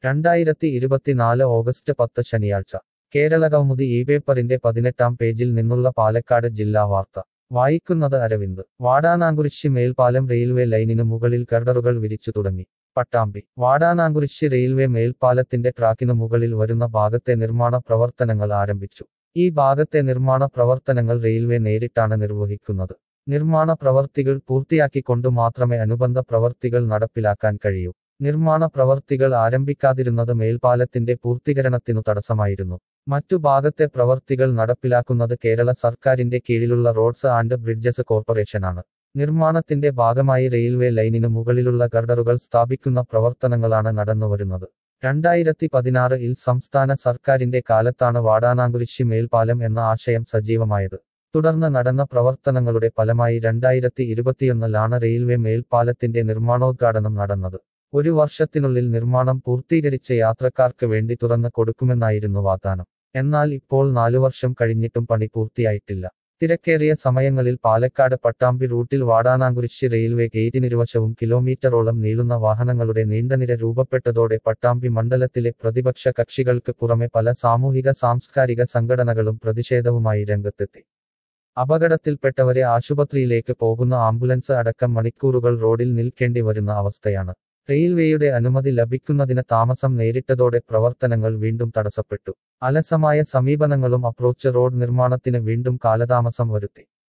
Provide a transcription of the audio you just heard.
രണ്ടായിരത്തി ഇരുപത്തിനാല് ഓഗസ്റ്റ് പത്ത് ശനിയാഴ്ച കേരള കൗമുദി ഈ പേപ്പറിന്റെ പതിനെട്ടാം പേജിൽ നിന്നുള്ള പാലക്കാട് ജില്ലാ വാർത്ത വായിക്കുന്നത് അരവിന്ദ് വാടാനാങ്കുരിശി മേൽപ്പാലം റെയിൽവേ ലൈനിനു മുകളിൽ കർഡറുകൾ വിരിച്ചു തുടങ്ങി പട്ടാമ്പി വാടാനാങ്കുരിശി റെയിൽവേ മേൽപ്പാലത്തിന്റെ ട്രാക്കിനു മുകളിൽ വരുന്ന ഭാഗത്തെ നിർമ്മാണ പ്രവർത്തനങ്ങൾ ആരംഭിച്ചു ഈ ഭാഗത്തെ നിർമ്മാണ പ്രവർത്തനങ്ങൾ റെയിൽവേ നേരിട്ടാണ് നിർവഹിക്കുന്നത് നിർമ്മാണ പ്രവർത്തികൾ പൂർത്തിയാക്കിക്കൊണ്ടു മാത്രമേ അനുബന്ധ പ്രവർത്തികൾ നടപ്പിലാക്കാൻ കഴിയൂ നിർമ്മാണ പ്രവർത്തികൾ ആരംഭിക്കാതിരുന്നത് മേൽപ്പാലത്തിന്റെ പൂർത്തീകരണത്തിനു തടസ്സമായിരുന്നു മറ്റു ഭാഗത്തെ പ്രവർത്തികൾ നടപ്പിലാക്കുന്നത് കേരള സർക്കാരിന്റെ കീഴിലുള്ള റോഡ്സ് ആൻഡ് ബ്രിഡ്ജസ് കോർപ്പറേഷനാണ് നിർമ്മാണത്തിന്റെ ഭാഗമായി റെയിൽവേ ലൈനിനു മുകളിലുള്ള ഗർഡറുകൾ സ്ഥാപിക്കുന്ന പ്രവർത്തനങ്ങളാണ് നടന്നുവരുന്നത് രണ്ടായിരത്തി പതിനാറിൽ സംസ്ഥാന സർക്കാരിന്റെ കാലത്താണ് വാടാനാങ്കുരിശി മേൽപ്പാലം എന്ന ആശയം സജീവമായത് തുടർന്ന് നടന്ന പ്രവർത്തനങ്ങളുടെ ഫലമായി രണ്ടായിരത്തി ഇരുപത്തിയൊന്നിലാണ് റെയിൽവേ മേൽപ്പാലത്തിന്റെ നിർമ്മാണോദ്ഘാടനം നടന്നത് ഒരു വർഷത്തിനുള്ളിൽ നിർമ്മാണം പൂർത്തീകരിച്ച യാത്രക്കാർക്ക് വേണ്ടി തുറന്നു കൊടുക്കുമെന്നായിരുന്നു വാഗ്ദാനം എന്നാൽ ഇപ്പോൾ നാലു വർഷം കഴിഞ്ഞിട്ടും പണി പൂർത്തിയായിട്ടില്ല തിരക്കേറിയ സമയങ്ങളിൽ പാലക്കാട് പട്ടാമ്പി റൂട്ടിൽ വാടാനാങ്കുരിശി റെയിൽവേ ഗേറ്റിനിരുവശവും കിലോമീറ്ററോളം നീളുന്ന വാഹനങ്ങളുടെ നീണ്ടനിര രൂപപ്പെട്ടതോടെ പട്ടാമ്പി മണ്ഡലത്തിലെ പ്രതിപക്ഷ കക്ഷികൾക്ക് പുറമെ പല സാമൂഹിക സാംസ്കാരിക സംഘടനകളും പ്രതിഷേധവുമായി രംഗത്തെത്തി അപകടത്തിൽപ്പെട്ടവരെ ആശുപത്രിയിലേക്ക് പോകുന്ന ആംബുലൻസ് അടക്കം മണിക്കൂറുകൾ റോഡിൽ നിൽക്കേണ്ടി വരുന്ന അവസ്ഥയാണ് റെയിൽവേയുടെ അനുമതി ലഭിക്കുന്നതിന് താമസം നേരിട്ടതോടെ പ്രവർത്തനങ്ങൾ വീണ്ടും തടസ്സപ്പെട്ടു അലസമായ സമീപനങ്ങളും അപ്രോച്ച് റോഡ് നിർമ്മാണത്തിന് വീണ്ടും കാലതാമസം വരുത്തി